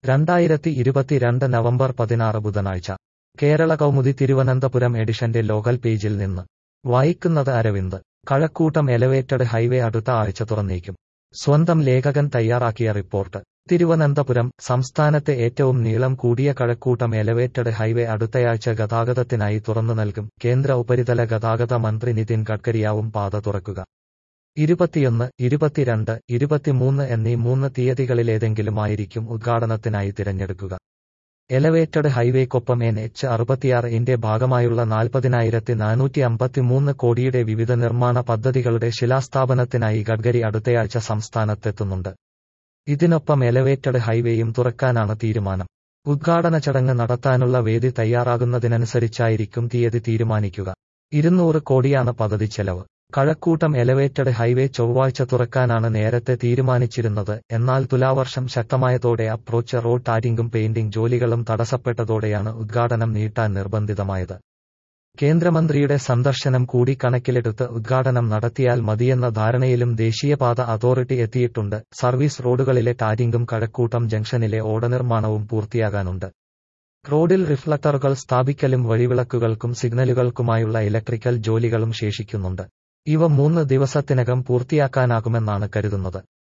രണ്ടായിരത്തി ഇരുപത്തിരണ്ട് നവംബർ പതിനാറ് ബുധനാഴ്ച കേരള കൗമുദി തിരുവനന്തപുരം എഡിഷന്റെ ലോകൽ പേജിൽ നിന്ന് വായിക്കുന്നത് അരവിന്ദ് കഴക്കൂട്ടം എലവേറ്റഡ് ഹൈവേ അടുത്ത ആഴ്ച തുറന്നേക്കും സ്വന്തം ലേഖകൻ തയ്യാറാക്കിയ റിപ്പോർട്ട് തിരുവനന്തപുരം സംസ്ഥാനത്തെ ഏറ്റവും നീളം കൂടിയ കഴക്കൂട്ടം എലവേറ്റഡ് ഹൈവേ അടുത്തയാഴ്ച ഗതാഗതത്തിനായി തുറന്നു നൽകും കേന്ദ്ര ഉപരിതല ഗതാഗത മന്ത്രി നിതിൻ ഗഡ്കരിയാവും പാത തുറക്കുക ഇരുപത്തിയൊന്ന് ഇരുപത്തിരണ്ട് ഇരുപത്തിമൂന്ന് എന്നീ മൂന്ന് തീയതികളിലേതെങ്കിലുമായിരിക്കും ഉദ്ഘാടനത്തിനായി തിരഞ്ഞെടുക്കുക എലവേറ്റഡ് ഹൈവേക്കൊപ്പം എൻ എച്ച് അറുപത്തിയാറ് ഇന്റെ ഭാഗമായുള്ള നാൽപ്പതിനായിരത്തി നാനൂറ്റി അമ്പത്തിമൂന്ന് കോടിയുടെ വിവിധ നിർമ്മാണ പദ്ധതികളുടെ ശിലാസ്ഥാപനത്തിനായി ഗഡ്കരി അടുത്തയാഴ്ച സംസ്ഥാനത്തെത്തുന്നുണ്ട് ഇതിനൊപ്പം എലവേറ്റഡ് ഹൈവേയും തുറക്കാനാണ് തീരുമാനം ഉദ്ഘാടന ചടങ്ങ് നടത്താനുള്ള വേദി തയ്യാറാകുന്നതിനനുസരിച്ചായിരിക്കും തീയതി തീരുമാനിക്കുക ഇരുന്നൂറ് കോടിയാണ് പദ്ധതി ചെലവ് കഴക്കൂട്ടം എലവേറ്റഡ് ഹൈവേ ചൊവ്വാഴ്ച തുറക്കാനാണ് നേരത്തെ തീരുമാനിച്ചിരുന്നത് എന്നാൽ തുലാവർഷം ശക്തമായതോടെ അപ്രോച്ച് റോഡ് ടാരിങ്ങും പെയിന്റിംഗ് ജോലികളും തടസ്സപ്പെട്ടതോടെയാണ് ഉദ്ഘാടനം നീട്ടാൻ നിർബന്ധിതമായത് കേന്ദ്രമന്ത്രിയുടെ സന്ദർശനം കൂടി കണക്കിലെടുത്ത് ഉദ്ഘാടനം നടത്തിയാൽ മതിയെന്ന ധാരണയിലും ദേശീയപാത അതോറിറ്റി എത്തിയിട്ടുണ്ട് സർവീസ് റോഡുകളിലെ ടാരിങ്ങും കഴക്കൂട്ടം ജംഗ്ഷനിലെ ഓടനിർമ്മാണവും പൂർത്തിയാകാനുണ്ട് റോഡിൽ റിഫ്ലക്ടറുകൾ സ്ഥാപിക്കലും വഴിവിളക്കുകൾക്കും സിഗ്നലുകൾക്കുമായുള്ള ഇലക്ട്രിക്കൽ ജോലികളും ശേഷിക്കുന്നുണ്ട് ഇവ മൂന്ന് ദിവസത്തിനകം പൂർത്തിയാക്കാനാകുമെന്നാണ് കരുതുന്നത്